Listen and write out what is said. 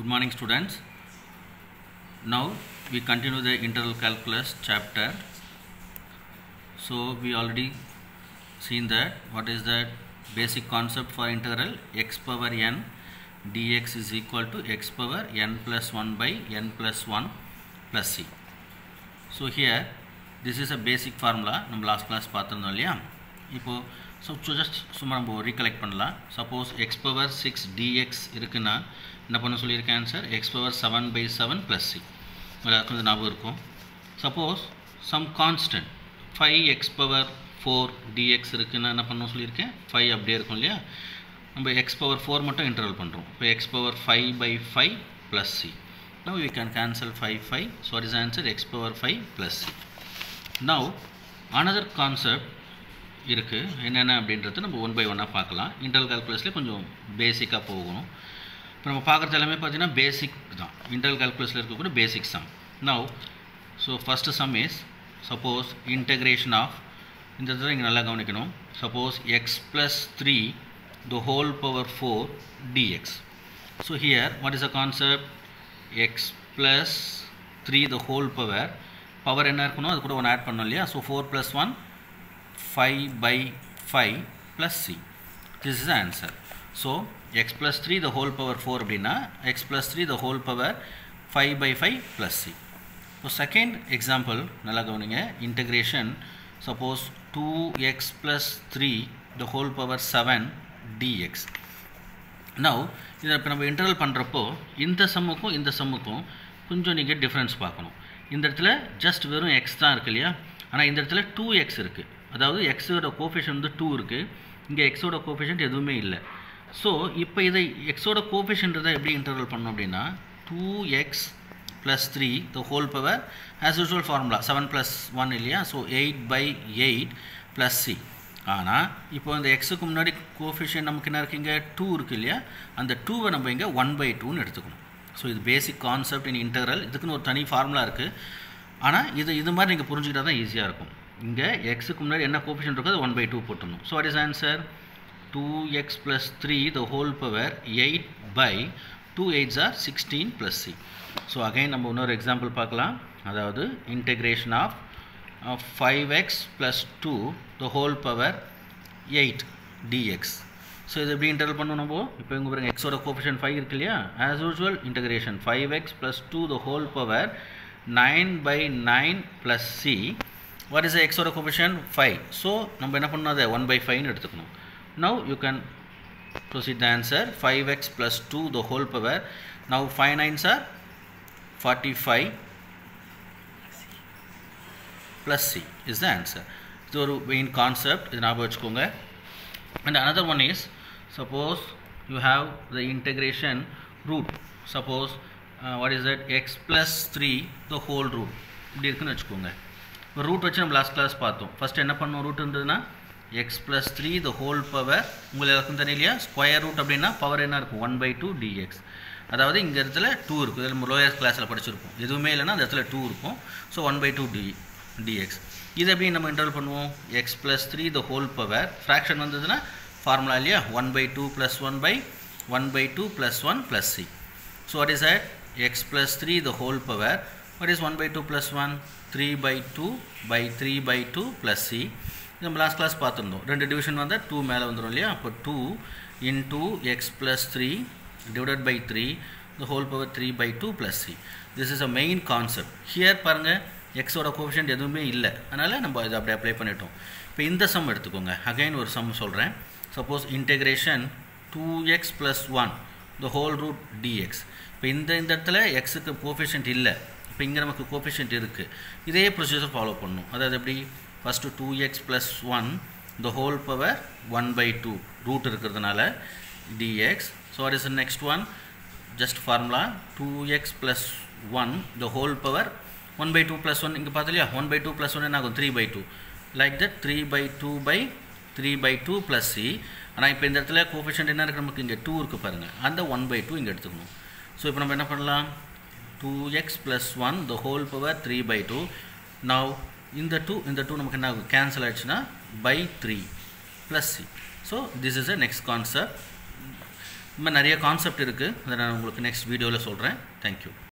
Good morning, students. Now we continue the integral calculus chapter. So we already seen that what is the basic concept for integral x power n dx is equal to x power n plus 1 by n plus 1 plus c. So here this is a basic formula நம்ம last class பார்த்துருந்தோம் இல்லையா இப்போது so just சும்மா நம்ம recollect பண்ணலாம் suppose x power six dx இருக்குன்னா என்ன பண்ண சொல்லியிருக்கேன் answer x power seven by seven plus c எல்லாருக்கும் இது ஞாபகம் இருக்கும் suppose some constant five x power four dx இருக்குன்னா என்ன பண்ண சொல்லியிருக்கேன் ஃபைவ் அப்படியே இருக்கும் இல்லையா நம்ம எக்ஸ் பவர் ஃபோர் மட்டும் இன்டர்வல் பண்ணுறோம் இப்போ x power five by five plus c now we can cancel 5 5 so what is the answer x power 5 plus c now another concept இருக்கு என்னென்ன அப்படின்றது நம்ம ஒன் பை ஒன்னாக பார்க்கலாம் இன்டர்வல் கால்குலஸில் கொஞ்சம் பேசிக்காக போகணும் இப்போ நம்ம பார்க்குறது எல்லாமே பார்த்தீங்கன்னா பேசிக் தான் இன்டர்வல் கால்குலஸில் இருக்கக்கூடிய basic sum now so first sum is suppose integration of இந்த இடத்துல இங்கே நல்லா கவனிக்கணும் suppose x plus three the whole power four dx so here what is a concept x plus three the whole power power என்ன இருக்கணும் அது கூட ஒன்று ஆட் பண்ணோம் இல்லையா so four plus one five by five plus c this is answer so x plus three the whole power four அப்படின்னா X plus three the whole power five by five plus c இப்போ second example நல்லா கவனிங்க integration suppose two x plus three the whole power seven dx now இதை இப்போ நம்ம interval பண்ணுறப்போ இந்த சம்முக்கும் இந்த சம்முக்கும் கொஞ்சம் நீங்கள் டிஃப்ரென்ஸ் பார்க்கணும் இந்த இடத்துல ஜஸ்ட் வெறும் எக்ஸ் தான் இருக்கு இல்லையா ஆனால் இந்த இடத்துல டூ எக்ஸ் இருக்குது அதாவது எக்ஸோட கோஃபிஷன் வந்து டூ இருக்குது இங்கே எக்ஸோட கோஃபிஷன்ட் எதுவுமே இல்லை ஸோ இப்போ இதை எக்ஸோட கோஃபிஷன்றதை எப்படி இன்டர்வல் பண்ணோம் அப்படின்னா two x plus three the whole power as usual formula seven plus one இல்லையா so eight by eight plus c ஆனால் இப்போ இந்த எக்ஸுக்கு முன்னாடி கோஃபிஷியன் நமக்கு என்ன இருக்குங்க டூ இருக்குது இல்லையா அந்த டூவை நம்ம இங்கே ஒன் பை டூன்னு எடுத்துக்கணும் ஸோ இது பேசிக் கான்செப்ட் இன் இன்டர்வல் இதுக்குன்னு ஒரு தனி ஃபார்முலா இருக்குது ஆனால் இது இது மாதிரி நீங்கள் புரிஞ்சுக்கிட்டா தான் ஈஸியாக இருக்கும் இங்கே எக்ஸுக்கு முன்னாடி என்ன கோஃபிஷியன் இருக்கோ அது ஒன் பை டூ போட்டுடணும் so what is answer two x plus three the whole power eight by two eights are sixteen plus c so again நம்ம இன்னொரு எக்ஸாம்பிள் பார்க்கலாம் அதாவது integration of five x plus two the whole power eight dx so இது எப்படி interval பண்ணணும் நம்ம இப்போ இங்கே பாருங்க எக்ஸோட கோஃபிஷன் ஃபைவ் இருக்கு இல்லையா as usual integration five x plus two the whole power nine by nine plus c what is எக்ஸோட கோஃபிஷன் ஃபைவ் ஸோ நம்ம என்ன பண்ணணும் அதை ஒன் பை ஃபைவ்னு எடுத்துக்கணும் now you can proceed the answer 5x plus 2 the whole power now 5 nines are 45 plus c is the answer இது ஒரு main concept இது ஞாபகம் வச்சுக்கோங்க and another one is suppose you have the integration root suppose uh, what is that x plus 3 the whole root இப்படி இருக்குன்னு வச்சுக்கோங்க இப்போ root வச்சு நம்ம லாஸ்ட் கிளாஸ் பார்த்தோம் ஃபஸ்ட் என்ன பண்ணோம் ரூட் இருந்ததுன்னா x plus three the whole power உங்களுக்கு எல்லாருக்கும் தெரியும் இல்லையா ஸ்கொயர் ரூட் அப்படின்னா பவர் என்ன இருக்கும் ஒன் பை டூ டிஎக்ஸ் அதாவது இங்கே இடத்துல டூ இருக்கும் இதில் நம்ம லோயர் கிளாஸில் படிச்சிருப்போம் எதுவுமே இல்லைன்னா அந்த இடத்துல டூ இருக்கும் so one by two d dx இது எப்படி நம்ம இன்டர்வல் பண்ணுவோம் x plus three the whole power fraction வந்ததுன்னா ஃபார்முலா இல்லையா one by two plus one by one by two plus one plus c so what is that x plus three the whole power what is one by two plus one three by two by three by two plus c நம்ம last class பார்த்துருந்தோம் ரெண்டு division வந்தால் two மேலே வந்துடும் இல்லையா அப்போ two into x plus three divided by three the whole power three by two plus c this is a main concept here பாருங்கள் எக்ஸோட கோஃபிஷன்ட் எதுவுமே இல்லை அதனால் நம்ம இதை அப்படி அப்ளை பண்ணிட்டோம் இப்போ இந்த சம் எடுத்துக்கோங்க அகைன் ஒரு சம் சொல்கிறேன் suppose integration two x plus one the whole root dx இப்போ இந்த இந்த இடத்துல எக்ஸுக்கு கோஃபிஷன்ட் இல்லை இப்போ இங்கே நமக்கு கோஃபிஷன்ட் இருக்குது இதே ப்ரொசீஜர் ஃபாலோ பண்ணணும் அதாவது எப்படி first two x plus one the whole power one by two root இருக்கிறதுனால dx so what is next one just formula two x plus one the whole power one by two plus one இங்கே பார்த்து இல்லையா one by two plus one என்ன ஆகும் three by two like that three by two by three by two plus c ஆனால் இப்போ இந்த இடத்துல கோஃபிஷன்ட் என்ன இருக்குது நமக்கு இங்கே டூ இருக்குது பாருங்கள் அந்த ஒன் பை டூ இங்கே எடுத்துக்கணும் ஸோ இப்போ நம்ம என்ன பண்ணலாம் two x plus one the whole power three by two now இந்த டூ இந்த டூ நமக்கு என்ன ஆகும் கேன்சல் ஆயிடுச்சுன்னா by three plus c so this is a next concept இந்த மாதிரி நிறைய கான்செப்ட் இருக்குது அதை நான் உங்களுக்கு நெக்ஸ்ட் வீடியோவில் சொல்கிறேன் தேங்க்யூ